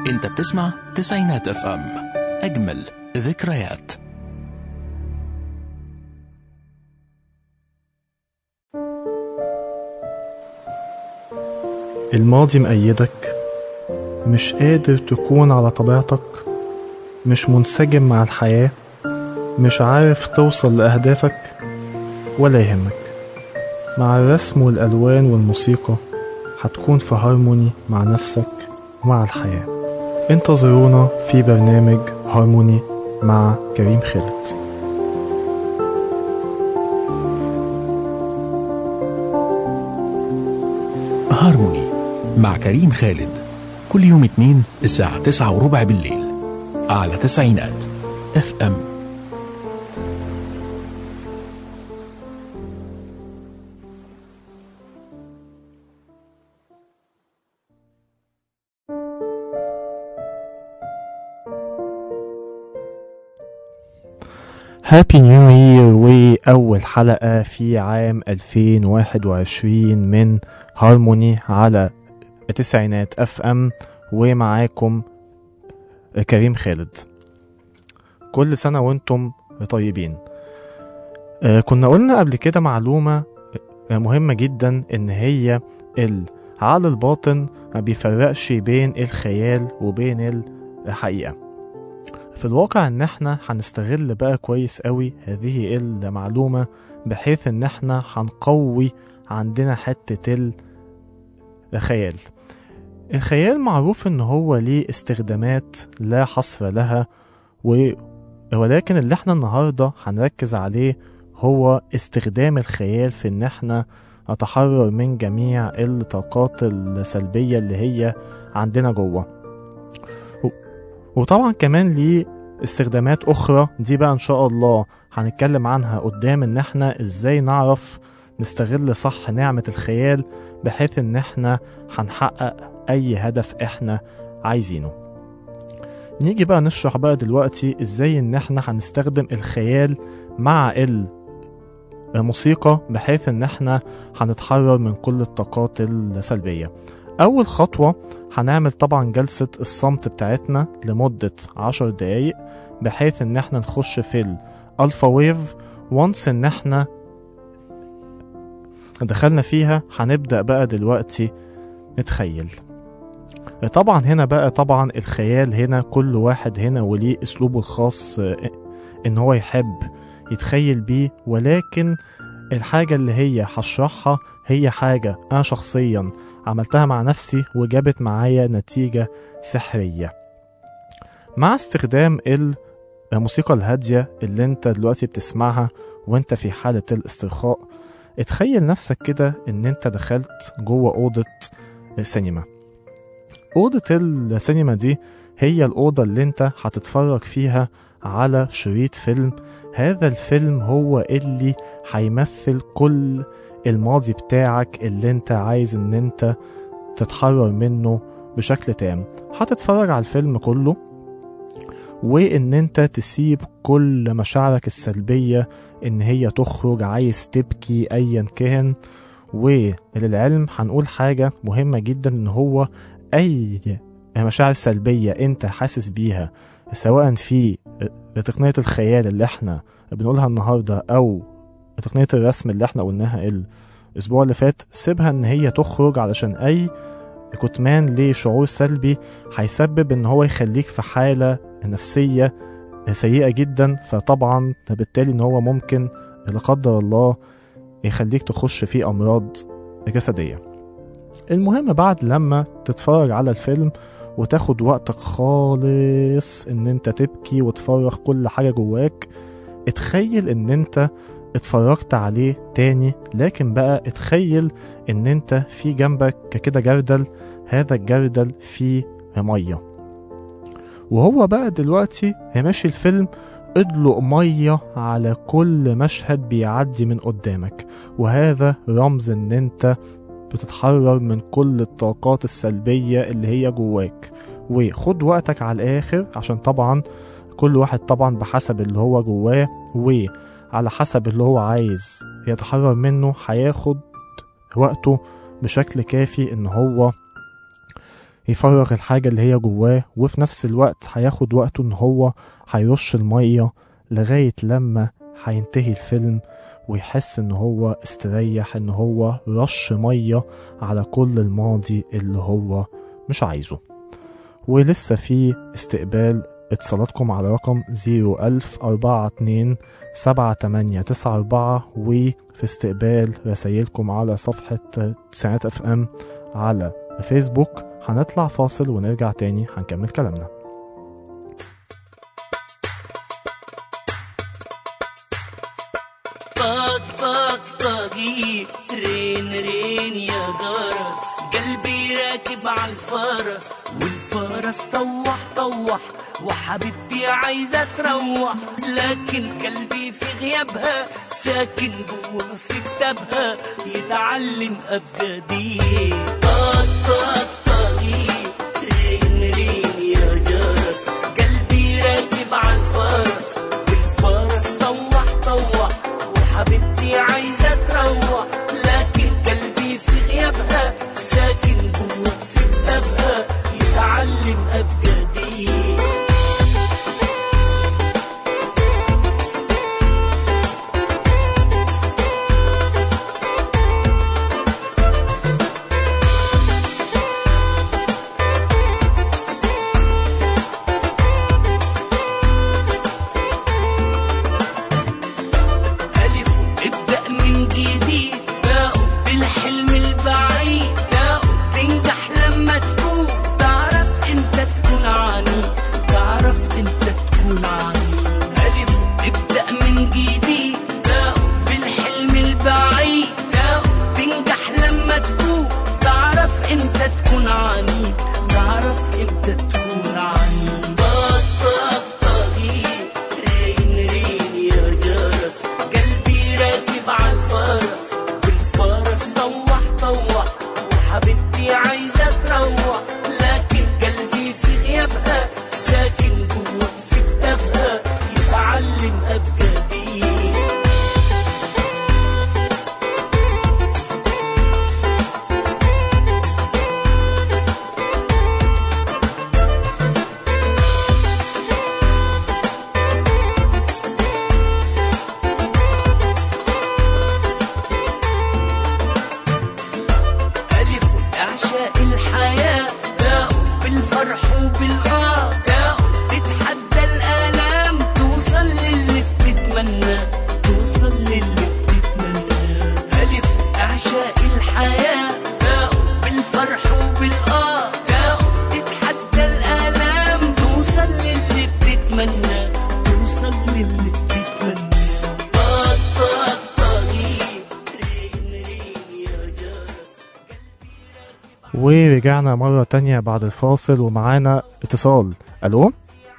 انت بتسمع تسعينات اف ام اجمل ذكريات الماضي مأيدك مش قادر تكون على طبيعتك مش منسجم مع الحياة مش عارف توصل لأهدافك ولا يهمك مع الرسم والألوان والموسيقى هتكون في هارموني مع نفسك ومع الحياة انتظرونا في برنامج هارموني مع كريم خالد هارموني مع كريم خالد كل يوم اثنين الساعة تسعة وربع بالليل على تسعينات اف ام هابي نيو يير وأول حلقة في عام 2021 من هارموني على التسعينات اف ام ومعاكم كريم خالد كل سنة وانتم طيبين آه، كنا قلنا قبل كده معلومة آه، مهمة جدا ان هي العقل الباطن ما بيفرقش بين الخيال وبين الحقيقة في الواقع ان احنا هنستغل بقى كويس قوي هذه المعلومة بحيث ان احنا هنقوي عندنا حتة الخيال الخيال معروف ان هو ليه استخدامات لا حصر لها و... ولكن اللي احنا النهاردة هنركز عليه هو استخدام الخيال في ان احنا نتحرر من جميع الطاقات السلبية اللي هي عندنا جوه و... وطبعا كمان ليه استخدامات اخرى دي بقى ان شاء الله هنتكلم عنها قدام ان احنا ازاي نعرف نستغل صح نعمة الخيال بحيث ان احنا هنحقق اي هدف احنا عايزينه نيجي بقى نشرح بقى دلوقتي ازاي ان احنا هنستخدم الخيال مع الموسيقى بحيث ان احنا هنتحرر من كل الطاقات السلبية اول خطوة هنعمل طبعا جلسة الصمت بتاعتنا لمدة عشر دقايق بحيث ان احنا نخش في الالفا ويف وانس ان احنا دخلنا فيها هنبدأ بقى دلوقتي نتخيل طبعا هنا بقى طبعا الخيال هنا كل واحد هنا وليه اسلوبه الخاص آه، ان هو يحب يتخيل بيه ولكن الحاجة اللي هي هشرحها هي حاجة انا شخصيا عملتها مع نفسي وجابت معايا نتيجة سحرية مع استخدام الموسيقى الهادية اللي انت دلوقتي بتسمعها وانت في حالة الاسترخاء اتخيل نفسك كده ان انت دخلت جوه اوضه السينما اوضه السينما دي هي الاوضه اللي انت هتتفرج فيها على شريط فيلم هذا الفيلم هو اللي هيمثل كل الماضي بتاعك اللي انت عايز ان انت تتحرر منه بشكل تام هتتفرج على الفيلم كله وان انت تسيب كل مشاعرك السلبيه ان هي تخرج عايز تبكي ايا كان وللعلم هنقول حاجة مهمة جدا ان هو اي مشاعر سلبية انت حاسس بيها سواء في تقنية الخيال اللي احنا بنقولها النهاردة او تقنية الرسم اللي احنا قلناها الاسبوع اللي فات سيبها ان هي تخرج علشان اي كتمان لشعور سلبي هيسبب ان هو يخليك في حالة نفسية سيئة جدا فطبعا بالتالي ان هو ممكن لا قدر الله يخليك تخش في امراض جسدية المهم بعد لما تتفرج على الفيلم وتاخد وقتك خالص ان انت تبكي وتفرغ كل حاجة جواك اتخيل ان انت اتفرجت عليه تاني لكن بقى اتخيل ان انت في جنبك كده جردل هذا الجردل فيه ميه وهو بقى دلوقتي ماشي الفيلم ادلق مية على كل مشهد بيعدي من قدامك وهذا رمز ان انت بتتحرر من كل الطاقات السلبية اللي هي جواك وخد وقتك على الاخر عشان طبعا كل واحد طبعا بحسب اللي هو جواه وعلى حسب اللي هو عايز يتحرر منه هياخد وقته بشكل كافي ان هو يفرغ الحاجة اللي هي جواه وفي نفس الوقت هياخد وقته ان هو هيرش المية لغاية لما هينتهي الفيلم ويحس ان هو استريح ان هو رش مية على كل الماضي اللي هو مش عايزه ولسه في استقبال اتصالاتكم على رقم 01042 7894 وفي استقبال رسايلكم على صفحة تسعينات اف ام على فيسبوك هنطلع فاصل ونرجع تاني هنكمل كلامنا طق طق طقي رين رين يا جرس قلبي راكب على الفرس والفرس طوح طوح وحبيبتي عايزة تروح لكن قلبي في غيابها ساكن جوا في كتابها يتعلم أبجدي طق طق طقي رين رين يا جرس قلبي راكب على الفرس والفرس طوح طوح وحبيبتي عايزة تروح لكن قلبي في غيابها ساكن جوا في كتابها يتعلم أبجدي ألف ابدأ من جديد باء بالحلم البعيد تاء تنجح لما تكون تعرف انت تكون عني تعرف انت تكون عني ألف ابدأ من جديد باء بالحلم البعيد تاء تنجح لما تكون تعرف انت تكون عني تعرف انت تكون عني طق طق طقي رين رين يا جرس قلبي راكب على الفرس والفرس طوح طوح وحبيبتي عايزة تروح لكن قلبي في غيابها ساكن جوا في كتابها يتعلم أبجدي ألف أعشاء الحياة داء بالفرح وبالآه داء تتحدى الآلام توصل للي بتتمنى توصل للي بتتمنى ألف أعشاء الحياة داء بالفرح وبالآه داء تتحدى الآلام توصل للي بتتمنى توصل للي بتتمنى طق طق طقي رين رين يا جرس ورجعنا مرة تانية بعد الفاصل ومعانا اتصال ألو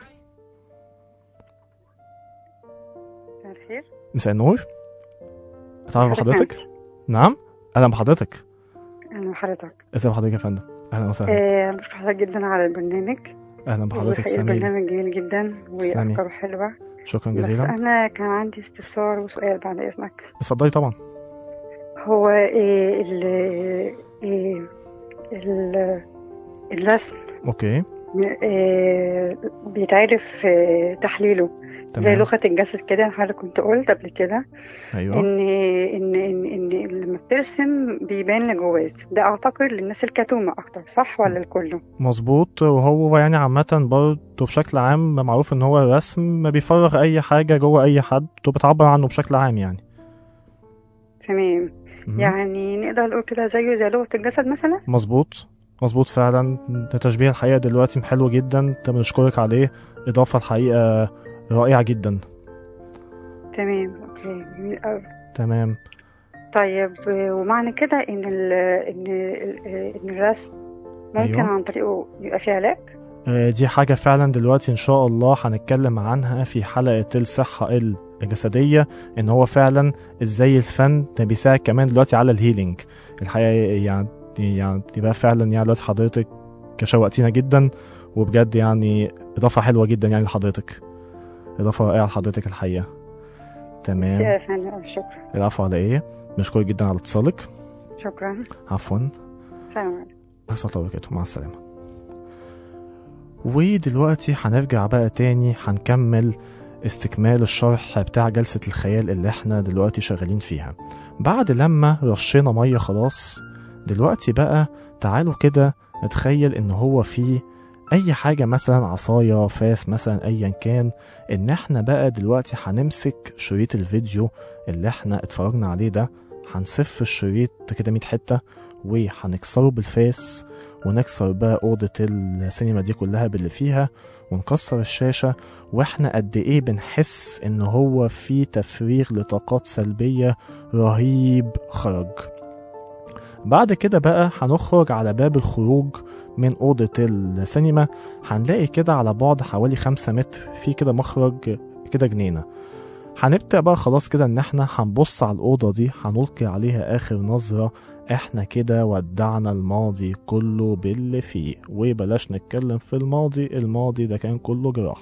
مساء الخير مساء النور اتعرف حضرتك بحضرتك أنت. نعم أهلا بحضرتك اهلا بحضرتك ازي بحضرتك يا فندم أهلا وسهلا آه، انا بشكر حضرتك جدا على البرنامج أهلا بحضرتك والحقيقة تسلمي لي. البرنامج جميل جدا تسلمي. وافكاره حلوه شكرا بس جزيلا انا كان عندي استفسار وسؤال بعد اذنك اتفضلي طبعا هو إيه ال إيه ال الرسم اوكي إيه بيتعرف إيه تحليله زي تمام لغة الجسد كده أنا حضرتك كنت قلت قبل كده ايوه إن إن إن إن لما بترسم بيبان اللي جواك ده أعتقد للناس الكتومة أكتر صح ولا الكله؟ مظبوط وهو يعني عامة برضه بشكل عام معروف ان هو الرسم بيفرغ اي حاجة جوه اي حد وبتعبر عنه بشكل عام يعني تمام مهم. يعني نقدر نقول كده زيه زي لغة الجسد مثلا مظبوط مظبوط فعلا ده تشبيه الحقيقة دلوقتي حلو جدا ده بنشكرك عليه إضافة الحقيقة رائعة جدا تمام اوكي جميل قوي تمام طيب آه، ومعنى كده ان ال ان ال ان الرسم ممكن أيوة. عن طريقه يبقى فيه علاج آه، دي حاجة فعلا دلوقتي إن شاء الله هنتكلم عنها في حلقة الصحة الجسدية إن هو فعلا إزاي الفن ده بيساعد كمان دلوقتي على الهيلينج الحقيقة يعني يعني يبقى فعلا يعني دلوقتي حضرتك شوقتينا جدا وبجد يعني إضافة حلوة جدا يعني لحضرتك إضافة رائعة لحضرتك الحقيقة تمام يا فندم شكرا العفو على إيه بنشكرك جدا على اتصالك شكرا عفوا سلام عليكم السلام عليكم مع السلامة ودلوقتي هنرجع بقى تاني هنكمل استكمال الشرح بتاع جلسة الخيال اللي احنا دلوقتي شغالين فيها بعد لما رشينا مية خلاص دلوقتي بقى تعالوا كده نتخيل ان هو في اي حاجة مثلا عصاية فاس مثلا ايا كان ان احنا بقى دلوقتي هنمسك شريط الفيديو اللي احنا اتفرجنا عليه ده هنسف الشريط كده 100 حتة وهنكسره بالفاس ونكسر بقى أوضة السينما دي كلها باللي فيها ونكسر الشاشة واحنا قد ايه بنحس ان هو في تفريغ لطاقات سلبية رهيب خرج بعد كده بقى هنخرج على باب الخروج من أوضة السينما هنلاقي كده على بعد حوالي خمسة متر في كده مخرج كده جنينة هنبدأ بقى خلاص كده إن إحنا هنبص على الأوضة دي هنلقي عليها آخر نظرة إحنا كده ودعنا الماضي كله باللي فيه وبلاش نتكلم في الماضي الماضي ده كان كله جراح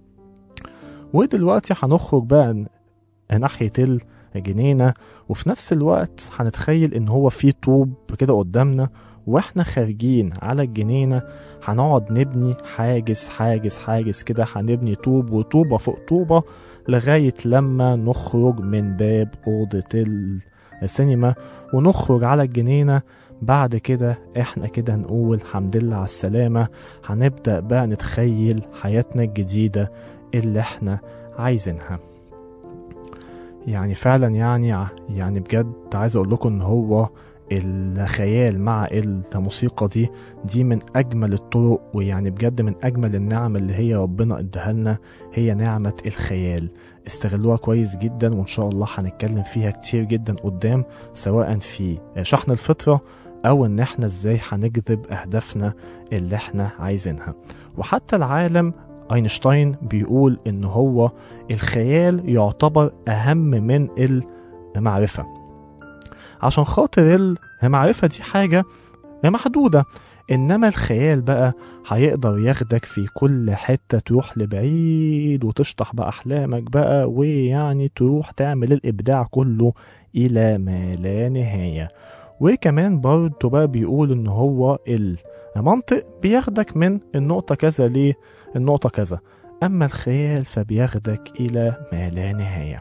ودلوقتي هنخرج بقى ن- ناحية الجنينة وفي نفس الوقت هنتخيل إن هو في طوب كده قدامنا واحنا خارجين على الجنينة هنقعد نبني حاجز حاجز حاجز كده هنبني طوب وطوبة فوق طوبة لغاية لما نخرج من باب أوضة السينما ونخرج على الجنينة بعد كده احنا كده نقول الحمد لله على السلامة هنبدأ بقى نتخيل حياتنا الجديدة اللي احنا عايزينها يعني فعلا يعني ع- يعني بجد عايز اقول لكم ان هو الخيال مع الموسيقى دي دي من اجمل الطرق ويعني بجد من اجمل النعم اللي هي ربنا اداها لنا هي نعمة الخيال استغلوها كويس جدا وان شاء الله هنتكلم فيها كتير جدا قدام سواء في شحن الفطرة او ان احنا ازاي هنجذب اهدافنا اللي احنا عايزينها وحتى العالم اينشتاين بيقول ان هو الخيال يعتبر اهم من المعرفة عشان خاطر المعرفة دي حاجة محدودة انما الخيال بقى هيقدر ياخدك في كل حتة تروح لبعيد وتشطح بأحلامك بقى ويعني تروح تعمل الإبداع كله إلى ما لا نهاية وكمان برضه بقى بيقول إن هو المنطق بياخدك من النقطة كذا للنقطة كذا أما الخيال فبياخدك إلى ما لا نهاية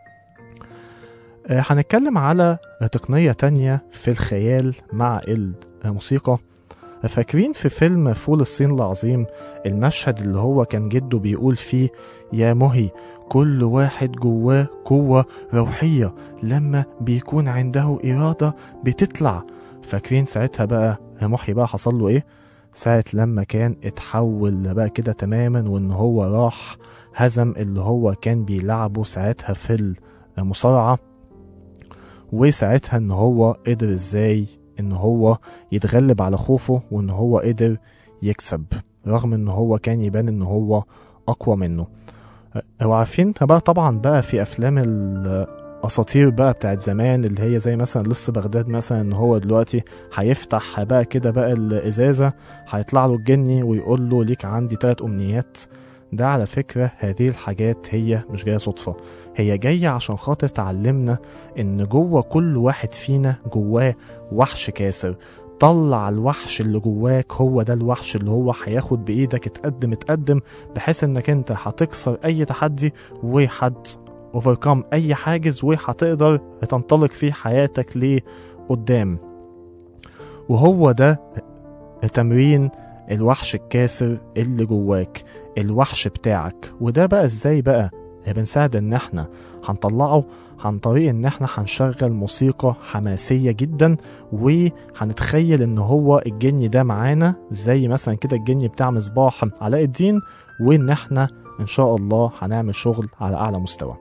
آه، هنتكلم على تقنية تانية في الخيال مع الموسيقى فاكرين في فيلم فول الصين العظيم المشهد اللي هو كان جده بيقول فيه يا مهي كل واحد جواه قوة روحية لما بيكون عنده إرادة بتطلع فاكرين ساعتها بقى يا محي بقى حصل له إيه؟ ساعة لما كان اتحول بقى كده تماما وإن هو راح هزم اللي هو كان بيلعبه ساعتها في المصارعة وساعتها إن هو قدر إزاي إن هو يتغلب على خوفه وإن هو قدر يكسب رغم إن هو كان يبان إن هو أقوى منه وعارفين بقى طبعا بقى في أفلام الأساطير بقى بتاعت زمان اللي هي زي مثلا لص بغداد مثلا إن هو دلوقتي هيفتح بقى كده بقى الإزازة هيطلع له الجني ويقول له ليك عندي تلات أمنيات ده على فكرة هذه الحاجات هي مش جاية صدفة هي جاية عشان خاطر تعلمنا إن جوه كل واحد فينا جواه وحش كاسر طلع الوحش اللي جواك هو ده الوحش اللي هو هياخد بإيدك اتقدم اتقدم بحيث إنك أنت هتكسر أي تحدي وحد اوفركم أي حاجز وهتقدر تنطلق في حياتك لقدام وهو ده تمرين الوحش الكاسر اللي جواك الوحش بتاعك وده بقى ازاي بقى بنساعد ان احنا هنطلعه عن طريق ان احنا هنشغل موسيقى حماسية جدا وهنتخيل ان هو الجني ده معانا زي مثلا كده الجني بتاع مصباح علاء الدين وان احنا ان شاء الله هنعمل شغل على اعلى مستوى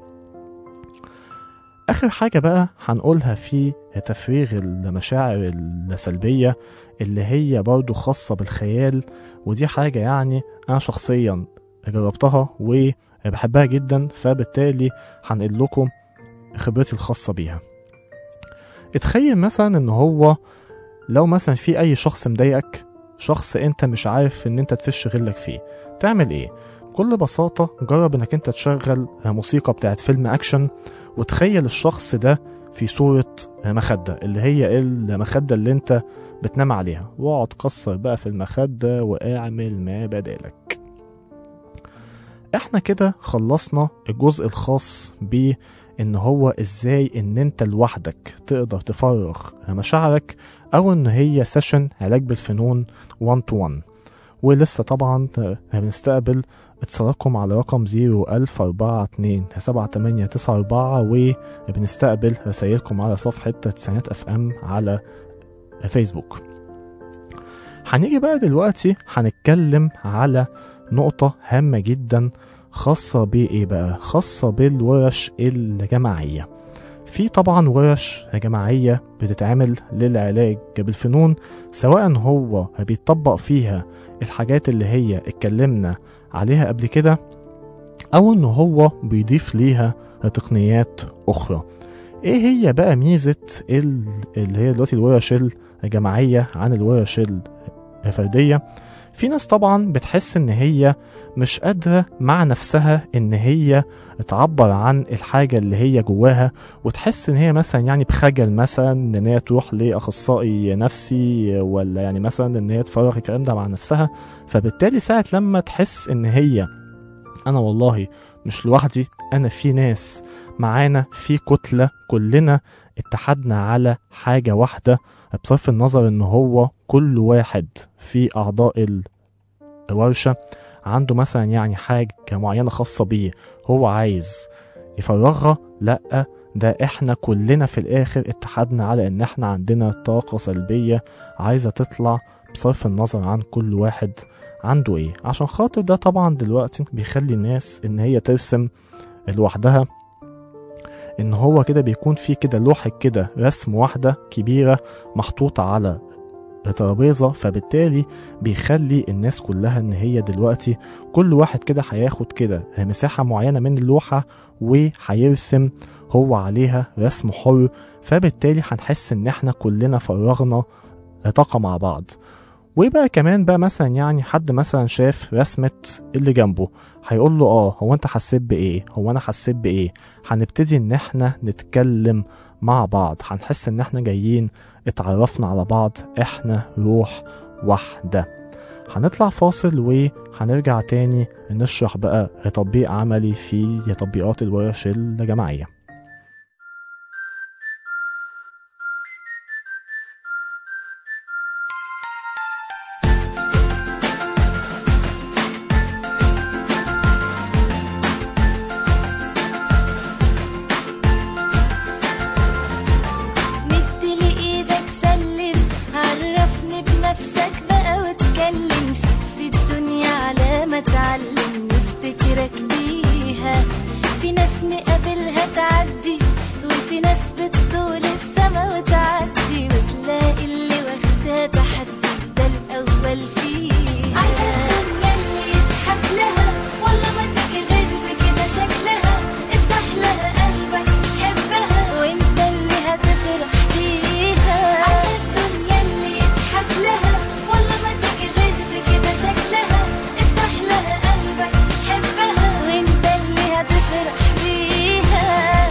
اخر حاجة بقى هنقولها في تفريغ المشاعر السلبية اللي هي برضو خاصة بالخيال ودي حاجة يعني انا شخصيا جربتها وبحبها جدا فبالتالي هنقل لكم خبرتي الخاصة بيها اتخيل مثلا ان هو لو مثلا في اي شخص مضايقك شخص انت مش عارف ان انت تفش غلك فيه تعمل ايه بكل بساطة جرب انك انت تشغل موسيقى بتاعت فيلم اكشن وتخيل الشخص ده في صورة مخدة اللي هي المخدة اللي انت بتنام عليها واقعد كسر بقى في المخدة واعمل ما بدالك احنا كده خلصنا الجزء الخاص ب ان هو ازاي ان انت لوحدك تقدر تفرغ مشاعرك او ان هي سيشن علاج بالفنون 1 تو 1 ولسه طبعا بنستقبل اتصالاتكم على رقم 01042 7894 وبنستقبل رسائلكم على صفحة تسعينات اف ام على فيسبوك هنيجي بقى دلوقتي هنتكلم على نقطة هامة جدا خاصة بإيه بقى؟ خاصة بالورش الجماعية في طبعا ورش جماعية بتتعمل للعلاج بالفنون سواء هو بيطبق فيها الحاجات اللي هي اتكلمنا عليها قبل كده أو إن هو بيضيف ليها تقنيات أخرى إيه هي بقى ميزة ال- اللي هي دلوقتي الورش الجماعية عن الورش الفردية في ناس طبعا بتحس ان هي مش قادرة مع نفسها ان هي تعبر عن الحاجة اللي هي جواها وتحس ان هي مثلا يعني بخجل مثلا ان هي تروح لاخصائي نفسي ولا يعني مثلا ان هي تفرغ الكلام ده مع نفسها فبالتالي ساعة لما تحس ان هي انا والله مش لوحدي انا في ناس معانا في كتلة كلنا اتحدنا على حاجة واحدة بصرف النظر ان هو كل واحد في اعضاء الورشة عنده مثلا يعني حاجة معينة خاصة بيه هو عايز يفرغها لا ده احنا كلنا في الاخر اتحدنا على ان احنا عندنا طاقة سلبية عايزة تطلع بصرف النظر عن كل واحد عنده ايه عشان خاطر ده طبعا دلوقتي بيخلي الناس ان هي ترسم لوحدها ان هو كده بيكون في كده لوحة كده رسم واحدة كبيرة محطوطة على ترابيزة فبالتالي بيخلي الناس كلها ان هي دلوقتي كل واحد كده هياخد كده مساحة معينة من اللوحة وهيرسم هو عليها رسم حر فبالتالي هنحس ان احنا كلنا فرغنا طاقة مع بعض وبقى كمان بقى مثلا يعني حد مثلا شاف رسمة اللي جنبه هيقول له اه هو انت حسيت بايه هو انا حسيت بايه هنبتدي ان احنا نتكلم مع بعض هنحس ان احنا جايين اتعرفنا على بعض احنا روح واحدة هنطلع فاصل وهنرجع تاني نشرح بقى تطبيق عملي في تطبيقات الورش الجماعية مدلي ايدك سلم عرفني بنفسك بقى واتكلم سيب في الدنيا على ما اتعلم نفتكرك بيها في ناس نقابلها تعدي وفي ناس بتطول السما وتعدي وتلاقي اللي واخدها تحدي ده الاول فيها عايزة الدنيا اللي يضحك لها والله ما تيجي غير بكده شكلها افتح لها قلبك حبها وانت اللي هتفرح بيها عايزة الدنيا اللي يضحك لها والله ما تيجي غير بكده شكلها افتح لها قلبك حبها وانت اللي هتفرح بيها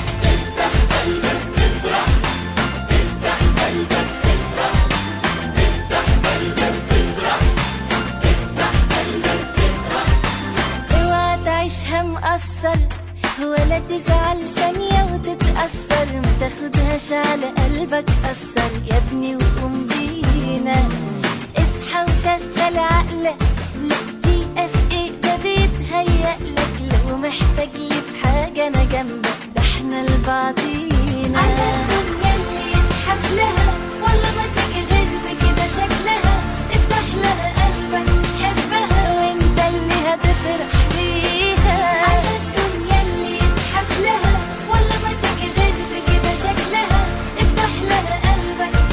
اوعى تعيشها مقصر ولا تزعل ثانية وتتأثر ما تاخدهاش على قلبك أثر يا ابني وقوم بينا اصحى وشغل عقلك لا تيأس ايه ده بيتهيألك لو محتاج لي في حاجة أنا جنبك ده احنا لبعضينا عايزة الدنيا اللي يضحك لها والله ما تيجي غير بكده شكلها افتح لها قلبك حبها وانت اللي هتفرح بيها عايزة الدنيا اللي يضحك لها والله ما تيجي غير بكده شكلها افتح لها قلبك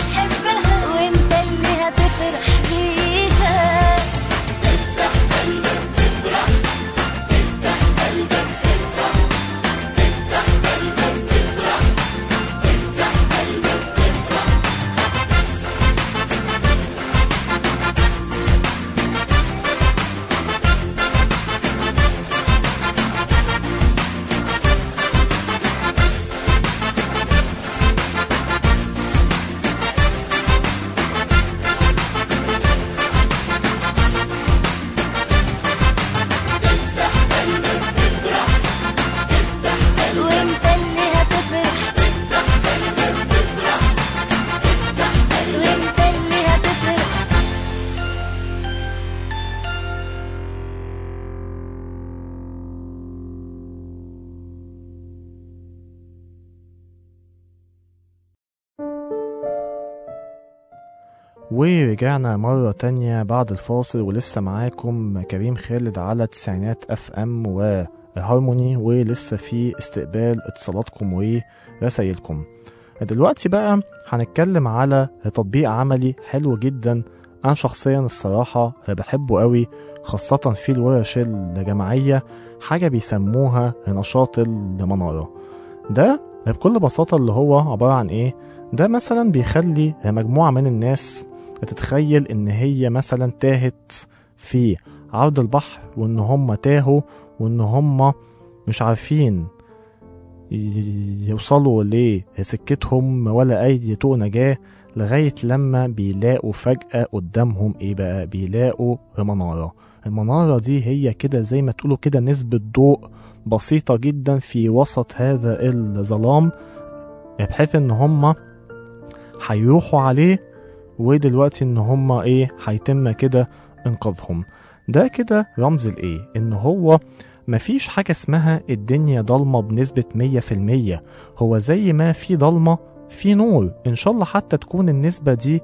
ورجعنا مرة تانية بعد الفاصل ولسه معاكم كريم خالد على تسعينات اف ام وهارموني ولسه في استقبال اتصالاتكم ورسايلكم دلوقتي بقى هنتكلم على تطبيق عملي حلو جدا انا شخصيا الصراحة بحبه قوي خاصة في الورش الجماعية حاجة بيسموها نشاط المنارة ده بكل بساطة اللي هو عبارة عن ايه ده مثلا بيخلي مجموعة من الناس تتخيل ان هي مثلا تاهت في عرض البحر وان هم تاهوا وان هم مش عارفين ي- يوصلوا لسكتهم ولا اي طوق نجاة لغاية لما بيلاقوا فجأة قدامهم ايه بقى بيلاقوا منارة المنارة دي هي كده زي ما تقولوا كده نسبة ضوء بسيطة جدا في وسط هذا الظلام بحيث ان هم هيروحوا عليه ودلوقتي ان هم ايه هيتم كده انقاذهم ده كده رمز الايه ان هو مفيش حاجة اسمها الدنيا ضلمة بنسبة مية في المية هو زي ما في ضلمة في نور ان شاء الله حتى تكون النسبة دي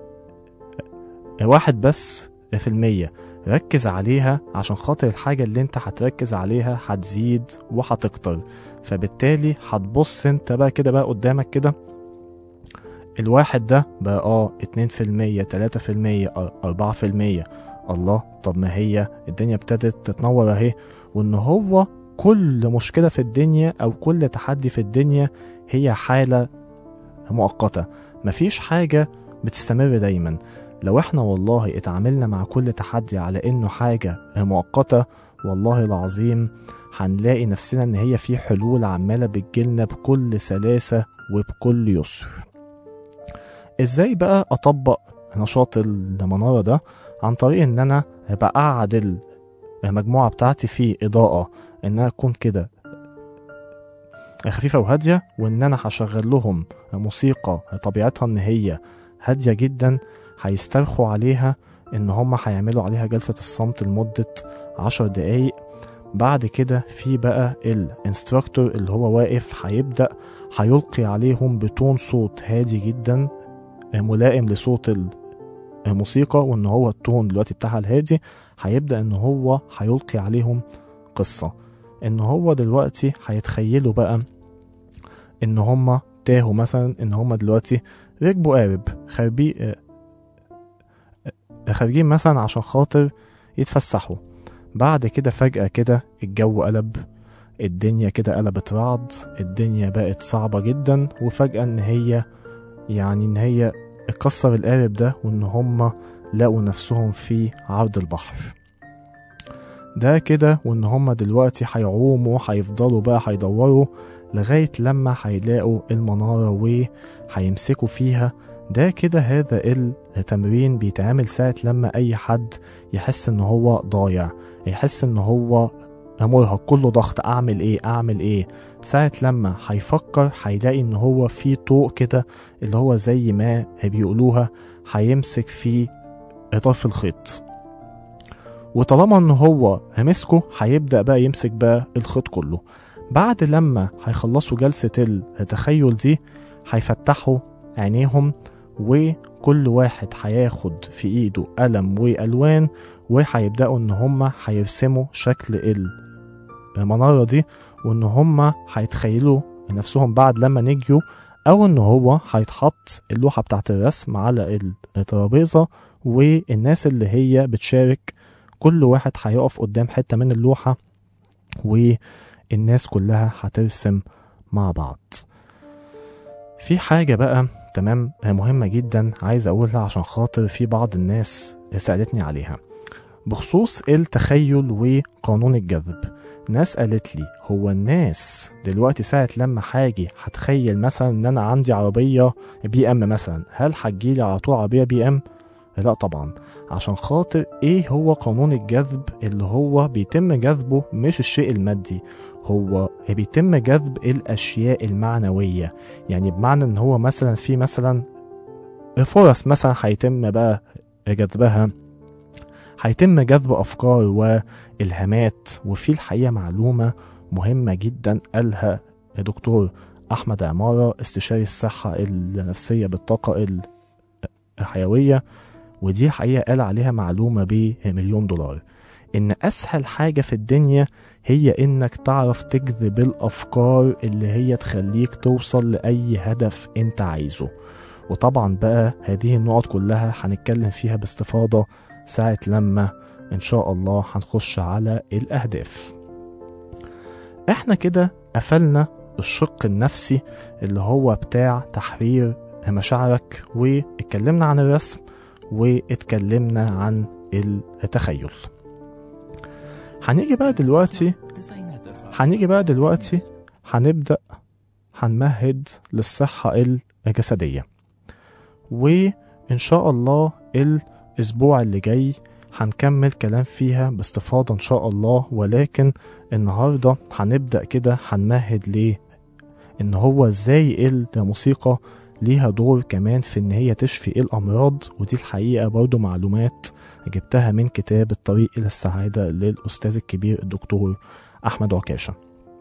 واحد بس في المية ركز عليها عشان خاطر الحاجة اللي انت هتركز عليها هتزيد وهتكتر فبالتالي هتبص انت بقى كده بقى قدامك كده الواحد ده بقى اه اتنين في المية تلاتة في المية أربعة في المية الله طب ما هي الدنيا ابتدت تتنور اهي وان هو كل مشكلة في الدنيا او كل تحدي في الدنيا هي حالة مؤقتة مفيش حاجة بتستمر دايما لو احنا والله اتعاملنا مع كل تحدي على انه حاجة مؤقتة والله العظيم هنلاقي نفسنا ان هي في حلول عمالة بتجيلنا بكل سلاسة وبكل يسر ازاي بقى اطبق نشاط المنارة ده عن طريق ان انا بقعد المجموعة بتاعتي في اضاءة ان انا اكون كده خفيفة وهادية وان انا هشغل لهم موسيقى طبيعتها ان هي هادية جدا هيسترخوا عليها ان هم هيعملوا عليها جلسة الصمت لمدة عشر دقايق بعد كده في بقى الانستراكتور اللي هو واقف هيبدأ هيلقي عليهم بتون صوت هادي جدا ملائم لصوت الموسيقى وان هو التون دلوقتي بتاعها الهادي هيبدأ ان هو هيلقي عليهم قصة ان هو دلوقتي هيتخيلوا بقى ان هم تاهوا مثلا ان هم دلوقتي ركبوا قارب خاربي خارجين مثلا عشان خاطر يتفسحوا بعد كده فجأة كده الجو قلب الدنيا كده قلبت رعد الدنيا بقت صعبة جدا وفجأة ان هي يعني ان هي اتكسر القارب ده وان هم لقوا نفسهم في عرض البحر ده كده وان هم دلوقتي هيعوموا هيفضلوا بقى هيدوروا لغاية لما هيلاقوا المنارة وهيمسكوا فيها ده كده هذا التمرين بيتعمل ساعة لما أي حد يحس إن هو ضايع يحس إن هو مرهق كله ضغط أعمل إيه أعمل إيه ساعة لما هيفكر هيلاقي إن هو في طوق كده اللي هو زي ما بيقولوها هيمسك في طرف الخيط وطالما إن هو همسكه هيبدأ بقى يمسك بقى الخيط كله بعد لما هيخلصوا جلسة التخيل دي هيفتحوا عينيهم وكل واحد هياخد في ايده قلم والوان وهيبداوا ان هم هيرسموا شكل المناره دي وان هم هيتخيلوا نفسهم بعد لما نجيوا او ان هو هيتحط اللوحه بتاعت الرسم على الترابيزه والناس اللي هي بتشارك كل واحد هيقف قدام حته من اللوحه والناس كلها هترسم مع بعض في حاجه بقى تمام مهمة جدا عايز أقولها عشان خاطر في بعض الناس سألتني عليها بخصوص التخيل وقانون الجذب ناس قالت لي هو الناس دلوقتي ساعة لما حاجي هتخيل مثلا ان انا عندي عربية بي ام مثلا هل هتجيلي على طول عربية بي ام لا طبعا عشان خاطر ايه هو قانون الجذب اللي هو بيتم جذبه مش الشيء المادي هو بيتم جذب الاشياء المعنويه يعني بمعنى ان هو مثلا في مثلا فرص مثلا هيتم بقى جذبها هيتم جذب افكار والهامات وفي الحقيقه معلومه مهمه جدا قالها دكتور احمد عماره استشاري الصحه النفسيه بالطاقه الحيوية ودي الحقيقة قال عليها معلومة بمليون دولار إن أسهل حاجة في الدنيا هي إنك تعرف تجذب الأفكار اللي هي تخليك توصل لأي هدف أنت عايزه وطبعا بقى هذه النقط كلها هنتكلم فيها باستفاضة ساعة لما إن شاء الله هنخش على الأهداف احنا كده قفلنا الشق النفسي اللي هو بتاع تحرير مشاعرك واتكلمنا عن الرسم واتكلمنا عن التخيل هنيجي بقى دلوقتي هنيجي بقى دلوقتي هنبدأ هنمهد للصحة الجسدية وإن شاء الله الأسبوع اللي جاي هنكمل كلام فيها باستفاضة إن شاء الله ولكن النهاردة هنبدأ كده هنمهد ليه إن هو إزاي الموسيقى ليها دور كمان في إن هي تشفي الأمراض ودي الحقيقة برضو معلومات جبتها من كتاب الطريق إلى السعادة للأستاذ الكبير الدكتور أحمد عكاشة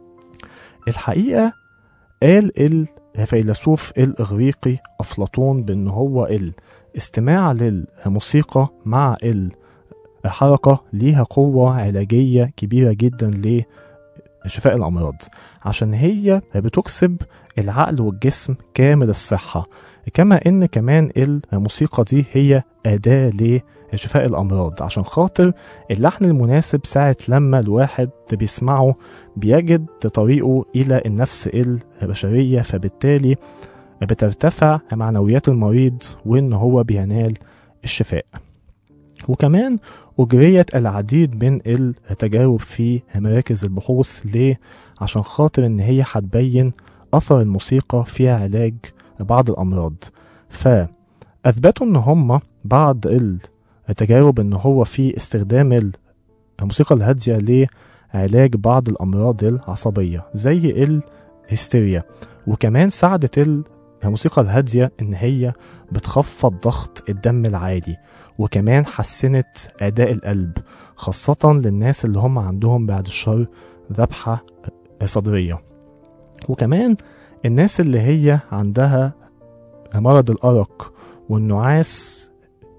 الحقيقة قال الفيلسوف الإغريقي أفلاطون بأن هو الاستماع للموسيقى مع الحركة ليها قوة علاجية كبيرة جدا لشفاء الأمراض عشان هي بتكسب العقل والجسم كامل الصحة كما إن كمان الموسيقى دي هي أداة لشفاء الأمراض عشان خاطر اللحن المناسب ساعة لما الواحد بيسمعه بيجد طريقه إلى النفس البشرية فبالتالي بترتفع معنويات المريض وإن هو بينال الشفاء وكمان أجريت العديد من التجارب في مراكز البحوث ليه؟ عشان خاطر إن هي هتبين أثر الموسيقى في علاج بعض الأمراض فأثبتوا إن هم بعض التجارب إن هو في استخدام الموسيقى الهادية لعلاج بعض الأمراض العصبية زي الهستيريا وكمان ساعدت الموسيقى الهادية إن هي بتخفض ضغط الدم العالي وكمان حسنت أداء القلب خاصة للناس اللي هم عندهم بعد الشر ذبحة صدرية وكمان الناس اللي هي عندها مرض الأرق والنعاس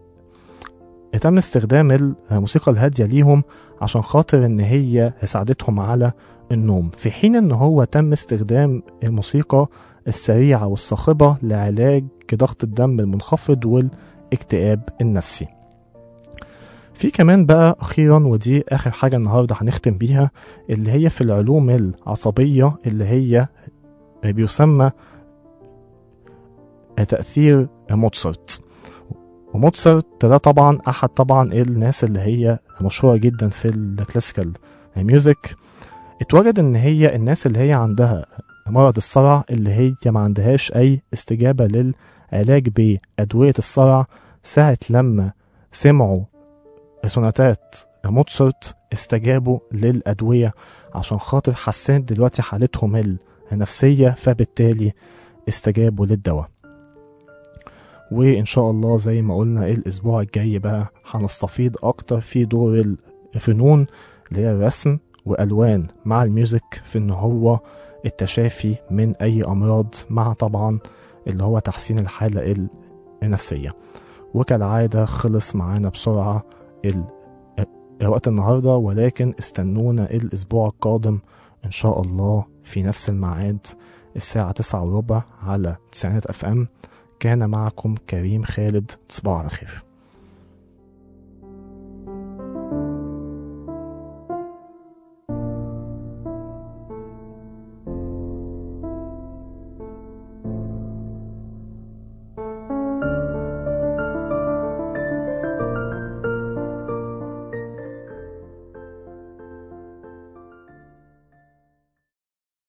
تم استخدام الموسيقى الهادية ليهم عشان خاطر إن هي ساعدتهم على النوم في حين إن هو تم استخدام الموسيقى السريعة والصاخبة لعلاج ضغط الدم المنخفض والاكتئاب النفسي في كمان بقى أخيرا ودي آخر حاجة النهاردة هنختم بيها اللي هي في العلوم العصبية اللي هي بيسمى تأثير موتسارت وموتسارت ده طبعا أحد طبعا الناس اللي هي مشهورة جدا في الكلاسيكال ميوزك اتوجد ان هي الناس اللي هي عندها مرض الصرع اللي هي ما عندهاش اي استجابة للعلاج بأدوية الصرع ساعة لما سمعوا سوناتات موتسارت استجابوا للأدوية عشان خاطر حسنت دلوقتي حالتهم النفسية فبالتالي استجابوا للدواء وإن شاء الله زي ما قلنا الأسبوع الجاي بقى هنستفيض أكتر في دور الفنون اللي هي الرسم وألوان مع الميوزك في إن هو التشافي من أي أمراض مع طبعا اللي هو تحسين الحالة النفسية وكالعادة خلص معانا بسرعة وقت النهاردة ولكن استنونا الأسبوع القادم إن شاء الله في نفس الميعاد الساعة تسعة وربع على تسعينات أف أم كان معكم كريم خالد تصبحوا على خير